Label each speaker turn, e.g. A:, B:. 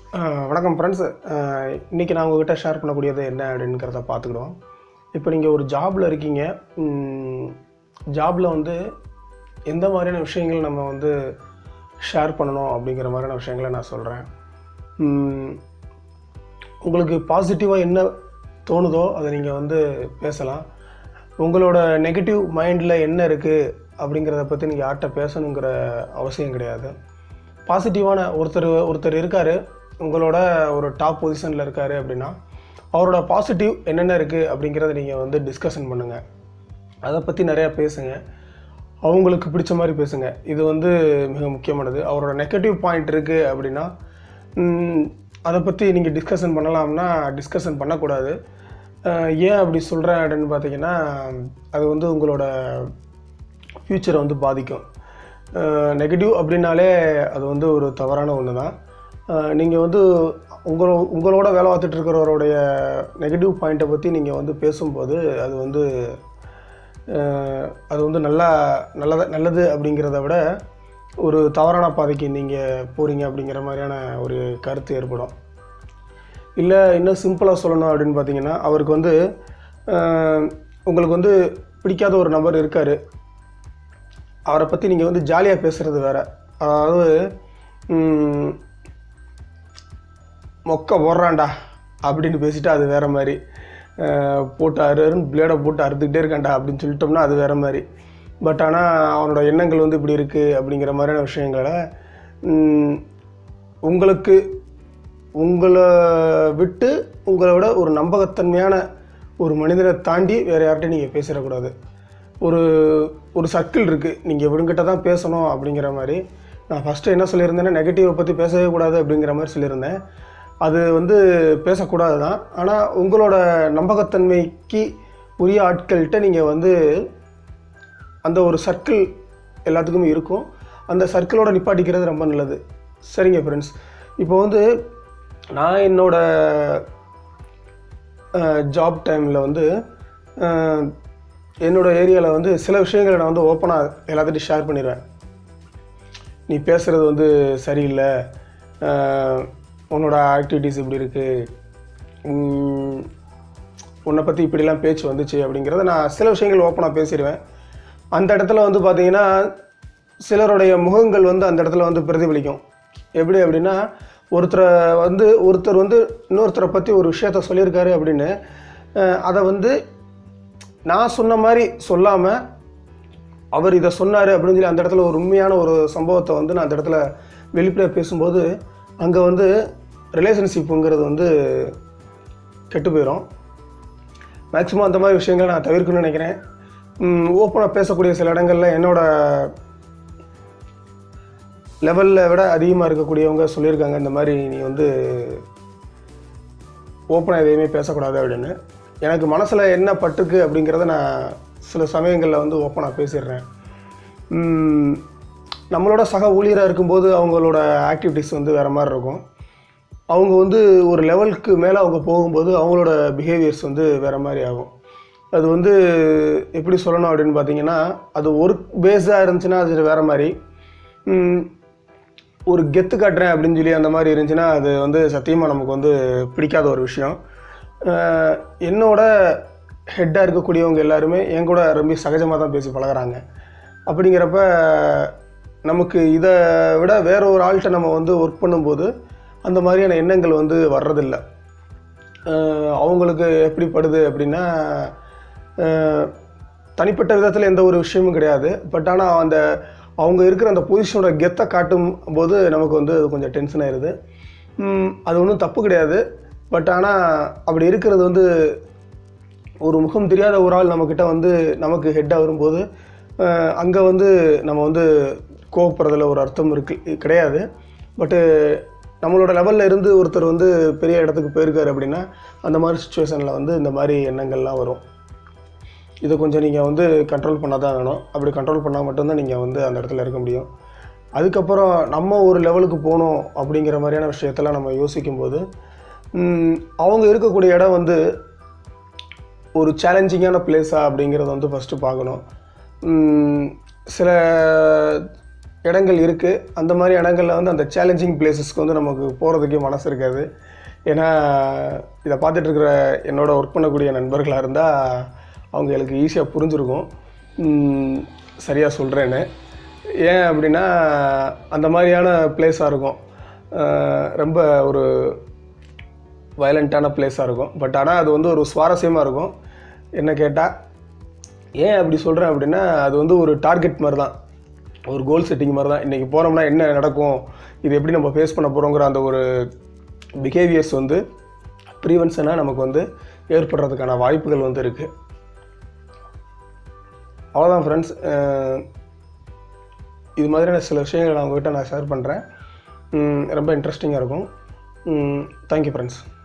A: அஹ் வணக்கம் ஃப்ரெண்ட்ஸ் இன்றைக்கி நான் உங்ககிட்ட ஷேர் பண்ணக்கூடியது என்ன அப்படிங்கிறத பார்த்துக்கிடுவோம் இப்போ நீங்கள் ஒரு ஜாபில் இருக்கீங்க ஜாபில் வந்து எந்த மாதிரியான விஷயங்கள் நம்ம வந்து ஷேர் பண்ணணும் அப்படிங்கிற மாதிரியான விஷயங்களை நான் சொல்கிறேன் உங்களுக்கு பாசிட்டிவாக என்ன தோணுதோ அதை நீங்கள் வந்து பேசலாம் உங்களோட நெகட்டிவ் மைண்டில் என்ன இருக்குது அப்படிங்கிறத பற்றி நீங்கள் யார்கிட்ட பேசணுங்கிற அவசியம் கிடையாது பாசிட்டிவான ஒருத்தர் ஒருத்தர் இருக்கார் உங்களோட ஒரு டாப் பொசிஷனில் இருக்கார் அப்படின்னா அவரோட பாசிட்டிவ் என்னென்ன இருக்குது அப்படிங்கிறத நீங்கள் வந்து டிஸ்கஷன் பண்ணுங்கள் அதை பற்றி நிறையா பேசுங்க அவங்களுக்கு பிடிச்ச மாதிரி பேசுங்க இது வந்து மிக முக்கியமானது அவரோட நெகட்டிவ் பாயிண்ட் இருக்குது அப்படின்னா ம், அதை பற்றி நீங்கள் டிஸ்கஷன் பண்ணலாம்னா டிஸ்கஷன் பண்ணக்கூடாது அஹ், ஏன் அப்படி சொல்கிறேன் அப்படின்னு பார்த்தீங்கன்னா அது வந்து உங்களோட ஃப்யூச்சரை வந்து பாதிக்கும் நெகட்டிவ் அப்படின்னாலே அது வந்து ஒரு தவறான ஒன்று தான் நீங்கள் வந்து உங்களோ உங்களோட வேலை பார்த்துட்டு இருக்கிறவருடைய நெகட்டிவ் பாயிண்ட்டை பற்றி நீங்கள் வந்து பேசும்போது அது வந்து அஹ், அது வந்து நல்லா நல்லத நல்லது அப்படிங்கிறத விட ஒரு தவறான பாதைக்கு நீங்கள் போகிறீங்க அப்படிங்கிற மாதிரியான ஒரு கருத்து ஏற்படும் இல்லை இன்னும் சிம்பிளாக சொல்லணும் அப்படின்னு பார்த்தீங்கன்னா அவருக்கு வந்து அஹ், உங்களுக்கு வந்து பிடிக்காத ஒரு நபர் இருக்கார் அவரை பற்றி நீங்கள் வந்து ஜாலியாக பேசுகிறது வேற அதாவது ம், மொக்க போடுறான்டா அப்படின்னு பேசிட்டா அது வேற மாதிரி அஹ், போட்டு அரு அருன்னு பிளேடை போட்டு அறுத்துக்கிட்டே இருக்கான்டா அப்படின்னு சொல்லிட்டோம்னா அது வேற மாதிரி பட் ஆனால் அவனோட எண்ணங்கள் வந்து இப்படி இருக்குது அப்படிங்கிற மாதிரியான விஷயங்களை ம், உங்களுக்கு உங்களை விட்டு உங்களை விட ஒரு நம்பகத்தன்மையான ஒரு மனிதனை தாண்டி வேறு யார்கிட்டையும் நீங்கள் பேசிடக்கூடாது ஒரு ஒரு சர்க்கிள் இருக்குது நீங்கள் இவங்ககிட்ட தான் பேசணும் அப்படிங்கிற மாதிரி நான் ஃபஸ்ட்டு என்ன சொல்லியிருந்தேன்னா நெகட்டிவை பற்றி பேசவே கூடாது அப்படிங்கிற மாதிரி சொல்லியிருந்தேன் அது வந்து பேசக்கூடாது தான் ஆனால் உங்களோட நம்பகத்தன்மைக்கு உரிய ஆட்கள்கிட்ட நீங்கள் வந்து அந்த ஒரு சர்க்கிள் எல்லாத்துக்குமே இருக்கும் அந்த சர்க்கிளோட நிப்பாட்டிக்கிறது ரொம்ப நல்லது சரிங்க ஃப்ரெண்ட்ஸ் இப்போ வந்து நான் என்னோட ஜாப் டைமில் வந்து அஹ், என்னோட ஏரியாவில் வந்து சில விஷயங்களை நான் வந்து ஓப்பனாக எல்லாத்துட்டையும் ஷேர் பண்ணிடுவேன் நீ பேசுகிறது வந்து சரியில்லை அஹ், உன்னோட ஆக்டிவிட்டீஸ் இப்படி இருக்குது உன்னை பற்றி இப்படிலாம் பேச்சு வந்துச்சு அப்படிங்கிறத நான் சில விஷயங்கள் ஓப்பனாக பேசிடுவேன் அந்த இடத்துல வந்து பார்த்தீங்கன்னா சிலருடைய முகங்கள் வந்து அந்த இடத்துல வந்து பிரதிபலிக்கும் எப்படி அப்படின்னா ஒருத்தரை வந்து ஒருத்தர் வந்து இன்னொருத்தரை பற்றி ஒரு விஷயத்த சொல்லியிருக்காரு அப்படின்னு அஹ், அதை வந்து நான் சொன்ன மாதிரி சொல்லாமல் அவர் இதை சொன்னார் அப்படின்னு சொல்லி அந்த இடத்துல ஒரு உண்மையான ஒரு சம்பவத்தை வந்து நான் அந்த இடத்துல வெளிப்படையாக பேசும்போது அங்கே வந்து ரிலேஷன்ஷிப்புங்கிறது வந்து கெட்டு போயிடும் மேக்ஸிமம் அந்த மாதிரி விஷயங்களை நான் தவிர்க்கணும்னு நினைக்கிறேன் ஓப்பனாக பேசக்கூடிய சில இடங்களில் என்னோட லெவலில் விட அதிகமாக இருக்கக்கூடியவங்க சொல்லியிருக்காங்க இந்த மாதிரி நீ வந்து ஓப்பனாக எதையுமே பேசக்கூடாது அப்படின்னு எனக்கு மனசில் என்ன பட்டுக்கு அப்படிங்கிறத நான் சில சமயங்களில் வந்து ஓப்பனாக பேசிடுறேன் உம், நம்மளோட சக ஊழியராக இருக்கும்போது அவங்களோட ஆக்டிவிட்டீஸ் வந்து வேறு மாதிரி இருக்கும் அவங்க வந்து ஒரு லெவலுக்கு மேலே அவங்க போகும்போது அவங்களோட பிஹேவியர்ஸ் வந்து வேறு மாதிரி ஆகும் அது வந்து எப்படி சொல்லணும் அப்படின்னு பார்த்தீங்கன்னா அது ஒர்க் பேஸ்டாக இருந்துச்சுன்னா அது வேறு மாதிரி உம், ஒரு கெத்து காட்டுறேன் அப்படின்னு சொல்லி அந்த மாதிரி இருந்துச்சுன்னா அது வந்து சத்தியமாக நமக்கு வந்து பிடிக்காத ஒரு விஷயம் அஹ் என்னோட ஹெட்டாக இருக்கக்கூடியவங்க எல்லாருமே என் கூட ரொம்ப சகஜமாக தான் பேசி பழகுறாங்க அப்படிங்கிறப்ப நமக்கு இதை விட வேற ஒரு ஆள்கிட்ட நம்ம வந்து ஒர்க் பண்ணும்போது அந்த மாதிரியான எண்ணங்கள் வந்து வர்றதில்ல அஹ் அவங்களுக்கு எப்படி படுது அப்படின்னா அஹ் தனிப்பட்ட விதத்தில் எந்த ஒரு விஷயமும் கிடையாது பட் ஆனால் அந்த அவங்க இருக்கிற அந்த பொசிஷனோட கெத்தை காட்டும் போது நமக்கு வந்து அது கொஞ்சம் டென்ஷன் ஆயிடுது உம், அது ஒன்றும் தப்பு கிடையாது பட் ஆனால் அப்படி இருக்கிறது வந்து ஒரு முகம் தெரியாத ஒரு ஆள் நம்மக்கிட்ட வந்து நமக்கு ஹெட்டாக வரும்போது அங்கே வந்து நம்ம வந்து கோவப்படுறதுல ஒரு அர்த்தம் இருக்கு கிடையாது பட்டு நம்மளோட லெவலில் இருந்து ஒருத்தர் வந்து பெரிய இடத்துக்கு போயிருக்காரு அப்படின்னா அந்த மாதிரி சுச்சுவேஷனில் வந்து இந்த மாதிரி எண்ணங்கள்லாம் வரும் இதை கொஞ்சம் நீங்கள் வந்து கண்ட்ரோல் பண்ண தான் வேணும் அப்படி கண்ட்ரோல் பண்ணால் மட்டும்தான் நீங்கள் வந்து அந்த இடத்துல இருக்க முடியும் அதுக்கப்புறம் நம்ம ஒரு லெவலுக்கு போகணும் அப்படிங்கிற மாதிரியான விஷயத்தெல்லாம் நம்ம யோசிக்கும்போது ம், அவங்க இருக்கக்கூடிய இடம் வந்து ஒரு சேலஞ்சிங்கான பிளேஸா அப்படிங்கிறத வந்து ஃபஸ்ட்டு பார்க்கணும் ம், சில இடங்கள் இருக்குது அந்த மாதிரி இடங்களில் வந்து அந்த சேலஞ்சிங் பிளேசஸ்க்கு வந்து நமக்கு போகிறதுக்கே மனசு இருக்காது ஏன்னா இதை பார்த்துட்டு இருக்கிற என்னோட ஒர்க் பண்ணக்கூடிய நண்பர்களாக இருந்தால் அவங்களுக்கு ஈஸியாக புரிஞ்சிருக்கும் ம், சரியாக சொல்கிறேன்னு ஏன் அப்படின்னா அந்த மாதிரியான பிளேஸாக இருக்கும் அஹ் ரொம்ப ஒரு வயலண்ட்டான பிளேஸாக இருக்கும் பட் ஆனால் அது வந்து ஒரு சுவாரஸ்யமாக இருக்கும் என்ன கேட்டால் ஏன் அப்படி சொல்கிறேன் அப்படின்னா அது வந்து ஒரு டார்கெட் மாதிரி தான் ஒரு கோல் செட்டிங் மாதிரி தான் இன்றைக்கி போனோம்னா என்ன நடக்கும் இது எப்படி நம்ம ஃபேஸ் பண்ண போகிறோங்கிற அந்த ஒரு பிஹேவியர்ஸ் வந்து ப்ரீவென்ஷனாக நமக்கு வந்து ஏற்படுறதுக்கான வாய்ப்புகள் வந்து இருக்குது அவ்வளோதான் ஃப்ரெண்ட்ஸ் இது மாதிரியான சில விஷயங்களை நான் உங்ககிட்ட நான் ஷேர் பண்ணுறேன் ரொம்ப இன்ட்ரெஸ்டிங்காக இருக்கும் தேங்க்யூ ஃப்ரெண்ட்ஸ்